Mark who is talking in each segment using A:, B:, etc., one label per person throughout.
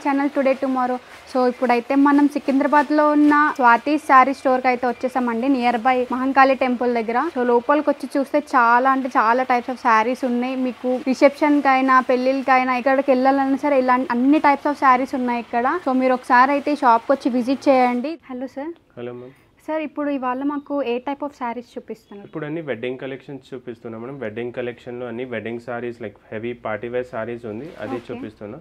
A: Channel today tomorrow so ఇప్పుడైతే మనం సికింద్రాబాద్లో ఉన్న స్వాతి శారీ స్టోర్కి అయితే వచ్చేసామండి నియర్ బై మహంకాళి టెంపుల్ దగ్గర సో లోపలికి వచ్చి చూస్తే చాలా అంటే చాలా టైప్స్ ఆఫ్ శారీస్ ఉన్నాయి మీకు రిసెప్షన్కి అయినా పెళ్ళిళ్ళకైనా ఇక్కడికి వెళ్ళాలన్నా సరే ఇలాంటి అన్ని టైప్స్ ఆఫ్ శారీస్ ఉన్నాయి ఇక్కడ సో మీరు ఒకసారి అయితే షాప్కి వచ్చి విజిట్ చేయండి hello sir
B: hello ma'am
A: sir ఇప్పుడు ఇవాళ మాకు ఏ టైప్ ఆఫ్ శారీస్ చూపిస్తున్నారు
B: ఇప్పుడు అన్ని వెడ్డింగ్ కలెక్షన్స్ చూపిస్తున్నాం మనం వెడ్డింగ్ కలెక్షన్లో అన్ని wedding saris like heavy party wear saris ఉంది అది
A: Okay.
B: చూపిస్తున్నా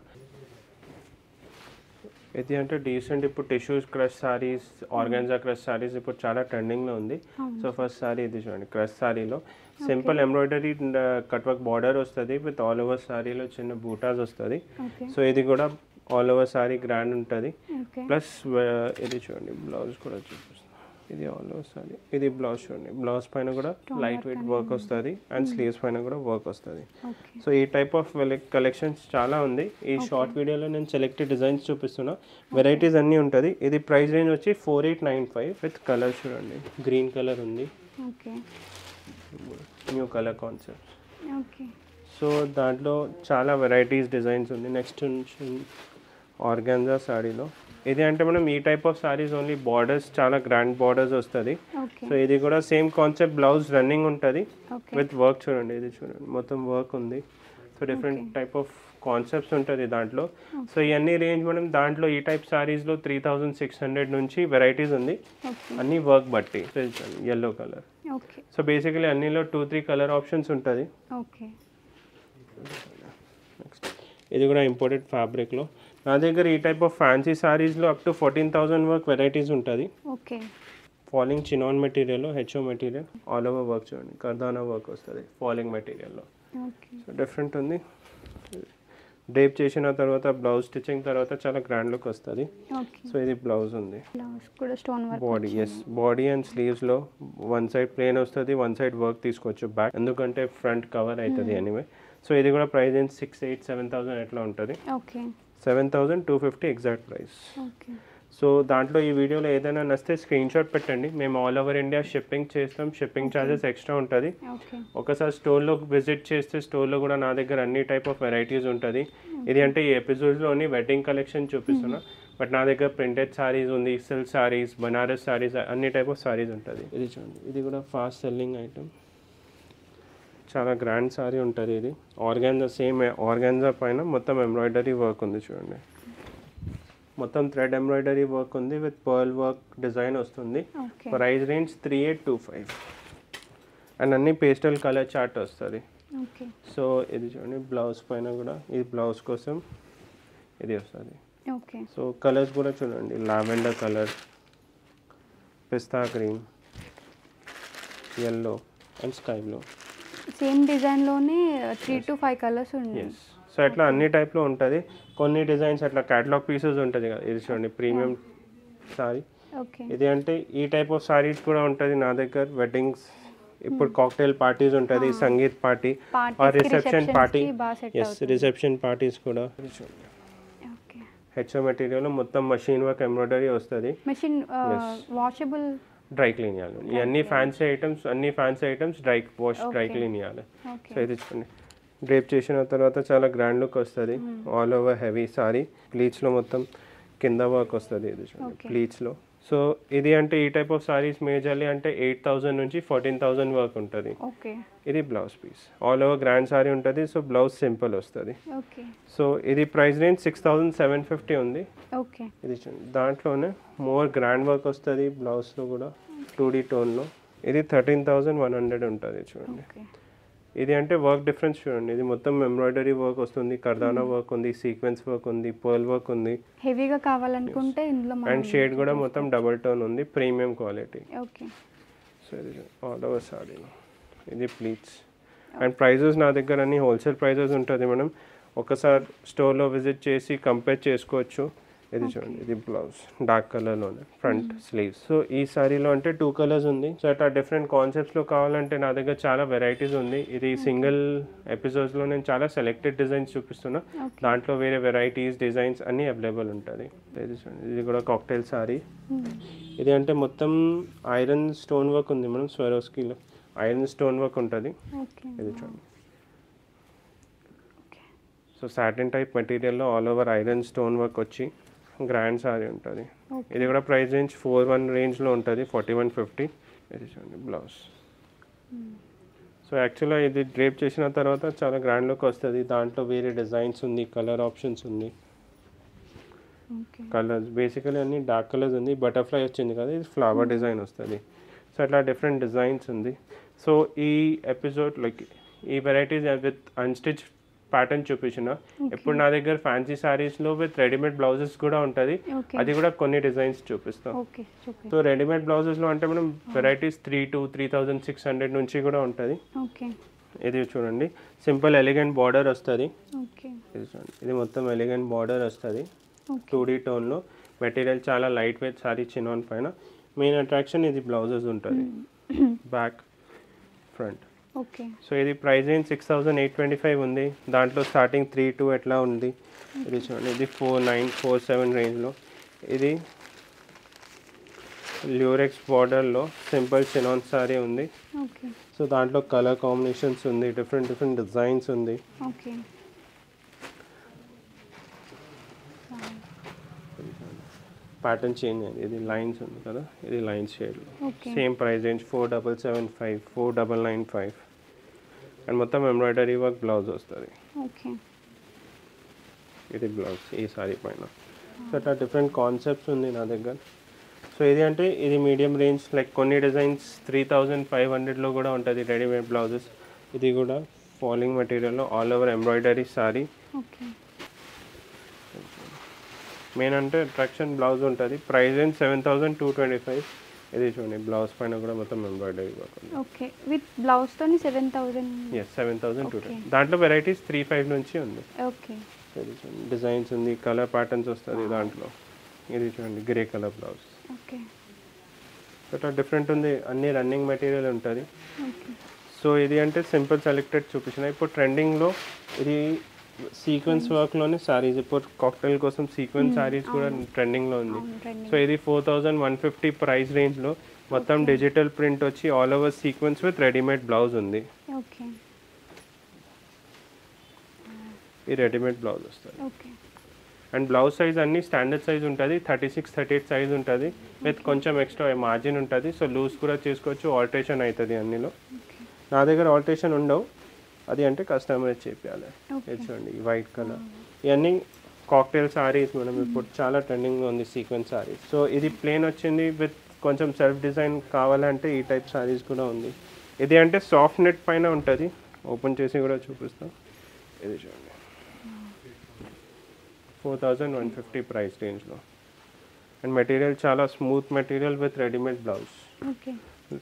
B: ఇది అంటే డీసెంట్ ఇప్పుడు tissues crush saris organza crush saris ఇప్పుడు చాలా ట్రెండింగ్లో ఉంది సో ఫస్ట్ సారీ ఇది చూడండి క్రష్ సారీలో simple embroidery cut work border వస్తుంది విత్ ఆల్ ఓవర్ సారీలో చిన్న బూటాస్ వస్తుంది
A: ఓకే
B: సో ఇది కూడా ఆల్ ఓవర్ సారీ గ్రాండ్ ఉంటుంది
A: ఓకే
B: ప్లస్ ఇది చూడండి బ్లౌజ్ కూడా చూపిస్తాను ఇది ఆల్ ఓవర్ సారీ ఇది బ్లౌజ్ చూడండి బ్లౌజ్ పైన కూడా లైట్ వెయిట్ వర్క్ వస్తుంది అండ్ స్లీవ్స్ పైన కూడా వర్క్ వస్తుంది
A: ఓకే
B: సో ఈ టైప్ ఆఫ్ కలెక్షన్స్ చాలా ఉంది ఈ షార్ట్ వీడియోలో నేను సెలెక్టెడ్ డిజైన్స్ చూపిస్తున్నా వెరైటీస్ అన్నీ ఉంటుంది ఇది ప్రైస్ రేంజ్ వచ్చి four eight nine five with colour చూడండి గ్రీన్ కలర్ ఉంది
A: okay
B: new colour concept
A: okay
B: so దాంట్లో చాలా వెరైటీస్ డిజైన్స్ ఉంది నెక్స్ట్ ఆర్గాన్జా సారీలో ఇది అంటే మనం ఈ type of saris only borders చాలా గ్రాండ్ బార్డర్స్ వస్తుంది
A: ఓకే
B: సో ఇది కూడా సేమ్ కాన్సెప్ట్ బ్లౌజ్ రన్నింగ్ ఉంటుంది
A: ఓకే
B: విత్ వర్క్ చూడండి ఇది చూడండి మొత్తం వర్క్ ఉంది so different type of concepts ఉంటుంది దాంట్లో సో ఇవన్నీ రేంజ్ మనం దాంట్లో ఈ టైప్ సారీస్లో త్రీ థౌజండ్ సిక్స్ హండ్రెడ్ నుంచి వెరైటీస్ ఉంది
A: ఓకే
B: అన్నీ వర్క్ బట్టి yellow colour
A: okay
B: so basically అన్నిలో టూ త్రీ కలర్ ఆప్షన్స్ ఉంటుంది
A: ఓకే
B: నెక్స్ట్ ఇది కూడా ఇంపోర్టెడ్ ఫ్యాబ్రిక్లో నా దగ్గర ఈ టైప్ ఆఫ్ ఫ్యాన్సీ సారీస్లో up to fourteen thousand work varieties ఉంటుంది
A: ఓకే
B: ఫాలింగ్ చినాన్ మెటీరియల్లో HO material all over work చూడండి కర్దానా వర్క్ వస్తుంది ఫాలింగ్ మెటీరియల్లో
A: ఓకే
B: సో డిఫరెంట్ ఉంది డ్రేప్ చేసిన తర్వాత బ్లౌజ్ స్టిచ్చింగ్ తర్వాత చాలా గ్రాండ్ లుక్ వస్తుంది
A: ఓకే
B: సో ఇది బ్లౌజ్ ఉంది
A: బ్లౌజ్ కూడా stone work
B: body yes body and స్లీవ్స్లో వన్ సైడ్ ప్లేన్ వస్తుంది వన్ సైడ్ వర్క్ తీసుకోవచ్చు బ్యాక్ ఎందుకంటే ఫ్రంట్ కవర్ అవుతుంది ఎనీవే సో ఇది కూడా ప్రైస్ ఏం సిక్స్ ఎయిట్ సెవెన్ థౌసండ్ ఎట్లా ఉంటుంది
A: okay
B: seven thousand two fifty exact price
A: okay
B: so దాంట్లో ఈ వీడియోలో ఏదైనా నచ్చితే స్క్రీన్ షాట్ పెట్టండి మేము ఆల్ ఓవర్ ఇండియా షిప్పింగ్ చేస్తాం షిప్పింగ్ ఛార్జెస్ ఎక్స్ట్రా ఉంటుంది
A: ఓకే
B: ఒకసారి స్టోర్లో విజిట్ చేస్తే స్టోర్లో కూడా నా దగ్గర అన్ని టైప్ ఆఫ్ వెరైటీస్ ఉంటుంది ఇది అంటే ఈ ఎపిసోడ్స్లోని వెడ్డింగ్ కలెక్షన్ చూపిస్తున్నా బట్ నా దగ్గర ప్రింటెడ్ సారీస్ ఉంది సిల్క్ సారీస్ బనారస్ సారీస్ అన్ని టైప్ ఆఫ్ సారీస్ ఉంటుంది ఇది చూడండి ఇది కూడా ఫాస్ట్ సెల్లింగ్ ఐటమ్ చాలా గ్రాండ్ సారీ ఉంటుంది ఇది ఆర్గాన్జా సేమ్ ఆర్గాన్జా పైన మొత్తం ఎంబ్రాయిడరీ వర్క్ ఉంది చూడండి మొత్తం థ్రెడ్ ఎంబ్రాయిడరీ వర్క్ ఉంది విత్ పర్ల్ వర్క్ డిజైన్ వస్తుంది
A: okay
B: price range three eight two five and అన్ని పేస్టల్ కలర్ చార్ట్ వస్తుంది
A: ఓకే
B: సో ఇది చూడండి బ్లౌజ్ పైన కూడా ఇది బ్లౌజ్ కోసం ఇది వస్తుంది
A: ఓకే
B: సో కలర్స్ కూడా చూడండి lavender colour pista green yellow and sky blue
A: same డిజైన్లోనే త్రీ టు ఫైవ్ కలర్స్ ఉన్నాయి
B: ఎస్ సో అట్లా అన్ని టైప్లో ఉంటుంది కొన్ని డిజైన్స్ అట్లా క్యాటలాగ్ పీసెస్ ఉంటుంది కదా ఇది చూడండి ప్రీమియం సారీ
A: ఓకే
B: ఇది అంటే ఈ టైప్ ఆఫ్ సారీస్ కూడా ఉంటుంది నా దగ్గర వెడ్డింగ్స్ ఇప్పుడు కాక్టైల్ పార్టీస్ ఉంటుంది సంగీత్ పార్టీ
A: Parties
B: ఆర్
A: కి,
B: రిసెప్షన్
A: receptions
B: పార్టీ
A: కి బాగా set
B: ఎస్
A: అవుతుంది.
B: రిసెప్షన్ పార్టీస్ కూడా
A: ఓకే
B: హెచ్ఓ మెటీరియల్ మొత్తం మషిన్ వర్క్ ఎంబ్రాయిడరీ వస్తుంది
A: machine
B: Yes.
A: Washable
B: dry clean చేయాలి ఈ అన్ని ఫ్యాన్సీ ఐటమ్స్ అన్ని fancy items dry wash dry
A: Okay.
B: Clean చేయాలి
A: ఓకే
B: సో ఇది చూడండి డ్రేప్ చేసిన తర్వాత చాలా గ్రాండ్ లుక్ వస్తుంది ఆల్ ఓవర్ హెవీ సారీ ప్లీట్స్లో మొత్తం కింద వర్క్ వస్తుంది ఇది చూడండి
A: Okay.
B: ప్లీట్స్లో సో ఇది అంటే ఈ టైప్ ఆఫ్ సారీస్ మేజర్లీ అంటే ఎయిట్ థౌజండ్ నుంచి ఫోర్టీన్ థౌజండ్ వర్క్ ఉంటుంది
A: ఓకే
B: ఇది blouse piece all over grand sari ఉంటుంది సో బ్లౌజ్ సింపుల్ వస్తుంది
A: ఓకే
B: సో ఇది price range six thousand seven fifty ఉంది
A: ఓకే
B: ఇది చూడండి దాంట్లోనే మోర్ గ్రాండ్ వర్క్ వస్తుంది బ్లౌజ్లో కూడా టూ డీ టోన్లో ఇది థర్టీన్ థౌజండ్ వన్ హండ్రెడ్ ఉంటుంది చూడండి
A: ఓకే
B: ఇది అంటే వర్క్ డిఫరెన్స్ చూడండి ఇది మొత్తం ఎంబ్రాయిడరీ వర్క్ వస్తుంది కర్దానా వర్క్ ఉంది సీక్వెన్స్ వర్క్ ఉంది పర్ల్ వర్క్ ఉంది
A: హెవీగా కావాలనుకుంటే ఇందులో మనం
B: అండ్ షేడ్ కూడా మొత్తం డబుల్ టోన్ ఉంది ప్రీమియం క్వాలిటీ
A: ఓకే
B: సో ఇది ఆల్ ఓవర్ సారీ ఇది ప్లీట్స్ అండ్ ప్రైజెస్ నా దగ్గర అన్ని హోల్సేల్ ప్రైజెస్ ఉంటుంది మనం ఒకసారి స్టోర్లో విజిట్ చేసి కంపేర్ చేసుకోవచ్చు ఇది చూడండి ఇది బ్లౌజ్ డార్క్ కలర్లోనే ఫ్రంట్ స్లీవ్స్ సో ఈ సారీలో అంటే టూ కలర్స్ ఉంది సో అట్లా డిఫరెంట్ కాన్సెప్ట్స్లో కావాలంటే నా దగ్గర చాలా వెరైటీస్ ఉంది ఇది సింగిల్ ఎపిసోడ్స్లో నేను చాలా సెలెక్టెడ్ డిజైన్స్ చూపిస్తున్నా
A: ఓకే
B: దాంట్లో వేరే వెరైటీస్ డిజైన్స్ అన్నీ అవైలబుల్ ఉంటుంది ఇది చూడండి ఇది కూడా కాక్టైల్ సారీ ఇది అంటే మొత్తం ఐరన్ స్టోన్ వర్క్ ఉంది మనం స్వరోస్కీలో ఐరన్ స్టోన్ వర్క్ ఉంటుంది
A: ఓకే
B: ఇది చూడండి
A: okay
B: so so satin type మెటీరియల్లో all over iron stone work వచ్చి గ్రాండ్ సారీ ఉంటుంది
A: ఓకే
B: ఇది కూడా ప్రైస్ రేంజ్ ఫోర్ వన్ రేంజ్లో ఉంటుంది ఫార్టీ వన్ ఫిఫ్టీ ఇది చూడండి బ్లౌజ్ సో యాక్చువల్గా ఇది డ్రేప్ చేసిన తర్వాత చాలా గ్రాండ్ లుక్ వస్తుంది దాంట్లో వేరే డిజైన్స్ ఉంది కలర్ ఆప్షన్స్ ఉంది
A: ఓకే
B: కలర్స్ బేసికలీ అన్ని డార్క్ కలర్స్ ఉంది బటర్ఫ్లై వచ్చింది కదా ఇది ఫ్లవర్ డిజైన్ వస్తుంది సో అట్లా డిఫరెంట్ డిజైన్స్ ఉంది సో ఈ ఎపిసోడ్ లైక్ ఈ వెరైటీస్ విత్ అన్స్టిచ్ ప్యాటర్న్ చూపించిన ఇప్పుడు నా దగ్గర ఫ్యాన్సీ శారీస్లో విత్ రెడీమేడ్ బ్లౌజెస్ కూడా ఉంటుంది
A: ఓకే
B: అది కూడా కొన్ని డిజైన్స్ చూపిస్తాం
A: ఓకే చూపి
B: సో రెడీమేడ్ బ్లౌజెస్లో అంటే మనం varieties three to three thousand six hundred నుంచి కూడా ఉంటుంది
A: ఓకే
B: ఇది చూడండి సింపుల్ ఎలిగెంట్ బార్డర్ వస్తుంది
A: ఓకే
B: ఇది చూడండి ఇది మొత్తం ఎలిగెంట్ బార్డర్ వస్తుంది
A: ఓకే
B: టూ డీ టోన్లో మెటీరియల్ చాలా లైట్ వెయిట్ సారీ చిన్న పైన మెయిన్ అట్రాక్షన్ ఇది బ్లౌజెస్ ఉంటుంది బ్యాక్ ఫ్రంట్
A: ఓకే
B: సో ఇది price range six thousand eight twenty five ఉంది దాంట్లో స్టార్టింగ్ త్రీ టూ ఎట్లా ఉంది ఇది చూడండి ఇది ఫోర్ నైన్ ఫోర్ సెవెన్ రేంజ్లో ఇది ల్యూరెక్స్ బార్డర్లో సింపుల్ చినాన్ సారీ ఉంది
A: ఓకే
B: సో దాంట్లో కలర్ కాంబినేషన్స్ ఉంది డిఫరెంట్ డిఫరెంట్ డిజైన్స్ ఉంది
A: ఓకే
B: ప్యాటర్న్ చేంజ్ అయింది ఇది లైన్స్ ఉంది కదా ఇది lines shade
A: okay
B: same price range four double seven five four double nine five and మొత్తం ఎంబ్రాయిడరీ వర్క్ బ్లౌజ్ వస్తుంది
A: ఓకే
B: ఇది బ్లౌజ్ ఈ సారీ పైన సో అట్లా డిఫరెంట్ కాన్సెప్ట్స్ ఉంది నా దగ్గర సో ఇది అంటే ఇది మీడియం రేంజ్ లైక్ కొన్ని డిజైన్స్ త్రీ థౌజండ్ ఫైవ్ హండ్రెడ్లో కూడా ఉంటుంది రెడీమేడ్ బ్లౌజెస్ ఇది కూడా ఫాలింగ్ మెటీరియల్లో all over embroidery sari
A: okay
B: main అంటే అట్రాక్షన్ బ్లౌజ్ ఉంటుంది price range seven thousand two twenty five ఇది చూడండి బ్లౌజ్ పైన కూడా మొత్తం ఎంబ్రాయిడరీ వర్క్ ఉంది
A: ఓకే విత్ బ్లౌజ్తోని seven thousand
B: yes seven thousand two
A: Okay.
B: దాంట్లో వెరైటీస్ త్రీ ఫైవ్ నుంచి ఉంది
A: ఓకే
B: ఇది చూడండి డిజైన్స్ ఉంది కలర్ ప్యాటర్న్స్ వస్తుంది దాంట్లో ఇది చూడండి గ్రే కలర్ బ్లౌజ్
A: ఓకే
B: అట్లా డిఫరెంట్ ఉంది అన్ని రన్నింగ్ మెటీరియల్ ఉంటుంది
A: ఓకే
B: సో ఇది అంటే సింపుల్ సెలెక్టెడ్ చూపించిన ఇప్పుడు ట్రెండింగ్లో ఇది సీక్వెన్స్ వర్క్లోనే సారీస్ ఇప్పుడు కాక్టైల్ కోసం సీక్వెన్స్ సారీస్ కూడా ట్రెండింగ్లో ఉంది
A: అవును ట్రెండింగ్
B: సో ఇది four thousand one fifty price రేంజ్లో మొత్తం డిజిటల్ ప్రింట్ వచ్చి all over sequence with readymade blouse ఉంది
A: ఓకే
B: ఈ రెడీమేడ్ బ్లౌజ్ వస్తుంది
A: ఓకే
B: అండ్ బ్లౌజ్ సైజ్ అన్ని స్టాండర్డ్ సైజ్ ఉంటుంది thirty six thirty eight size ఉంటుంది విత్ కొంచెం ఎక్స్ట్రా మార్జిన్ ఉంటుంది సో లూజ్ కూడా చేసుకోవచ్చు ఆల్టరేషన్ అవుతుంది అన్నిలో
A: ఓకే
B: నా దగ్గర ఆల్టరేషన్ ఉండవు అది అంటే కస్టమర్ చేపియాలి
A: Okay.
B: ఇది చూడండి ఈ వైట్ కలర్ ఇవన్నీ కాక్టైల్ సారీస్ మనం ఇప్పుడు చాలా ట్రెండింగ్లో ఉంది సీక్వెన్స్ సారీస్ సో ఇది ప్లేన్ వచ్చింది విత్ కొంచెం సెల్ఫ్ డిజైన్ కావాలంటే ఈ టైప్ సారీస్ కూడా ఉంది ఇది అంటే సాఫ్ట్ నెట్ పైన ఉంటుంది ఓపెన్ చేసి కూడా చూపిస్తాం ఇది చూడండి four thousand one fifty price రేంజ్లో అండ్ మెటీరియల్ చాలా smooth material with readymade blouse
A: okay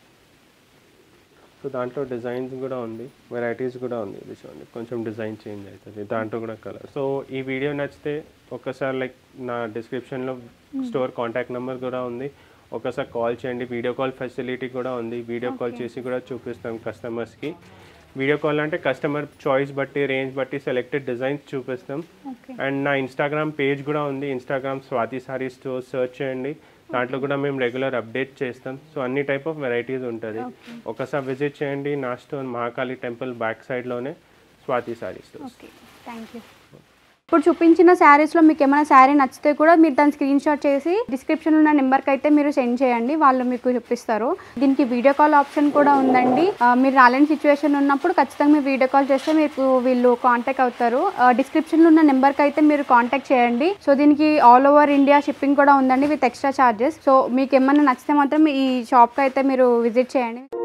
B: so దాంట్లో డిజైన్స్ కూడా ఉంది వెరైటీస్ కూడా ఉంది ఇది చూడండి కొంచెం డిజైన్ చేంజ్ అవుతుంది దాంట్లో కూడా కలర్ సో ఈ వీడియో నచ్చితే ఒక్కసారి లైక్ నా డిస్క్రిప్షన్లో స్టోర్ కాంటాక్ట్ నెంబర్ కూడా ఉంది ఒకసారి కాల్ చేయండి వీడియో కాల్ ఫెసిలిటీ కూడా ఉంది వీడియో కాల్
A: Okay.
B: చేసి కూడా చూపిస్తాం కస్టమర్స్కి వీడియో కాల్ అంటే కస్టమర్ చాయిస్ బట్టి రేంజ్ బట్టి సెలెక్టెడ్ డిజైన్స్ చూపిస్తాం
A: ఓకే
B: అండ్ నా ఇన్స్టాగ్రామ్ పేజ్ కూడా ఉంది Instagram Swathi sari store search చేయండి దాంట్లో కూడా మేము రెగ్యులర్ అప్డేట్ చేస్తాం సో అన్ని టైప్ ఆఫ్ వెరైటీస్ ఉంటుంది
A: Okay.
B: ఒకసారి విజిట్ చేయండి నా స్టోర్ మహాకాళి టెంపుల్ బ్యాక్ సైడ్లోనే Swathi sari stores
A: okay thank you ఇప్పుడు చూపించిన శారీస్లో మీకు ఏమైనా శారీ నచ్చితే కూడా మీరు దాని స్క్రీన్ షాట్ చేసి డిస్క్రిప్షన్ ఉన్న నెంబర్కి అయితే మీరు సెండ్ చేయండి వాళ్ళు మీకు చూపిస్తారు దీనికి వీడియో కాల్ ఆప్షన్ కూడా ఉందండి ఆ, మీరు రాలేని సిచ్యువేషన్ ఉన్నప్పుడు ఖచ్చితంగా మీరు వీడియో కాల్ చేస్తే మీకు వీళ్ళు కాంటాక్ట్ అవుతారు డిస్క్రిప్షన్లో ఉన్న నెంబర్కి అయితే మీరు కాంటాక్ట్ చేయండి సో దీనికి ఆల్ ఓవర్ ఇండియా షిప్పింగ్ కూడా ఉందండి విత్ ఎక్స్ట్రా ఛార్జెస్ సో మీకు ఏమైనా నచ్చితే మాత్రం ఈ షాప్కి అయితే మీరు విజిట్ చేయండి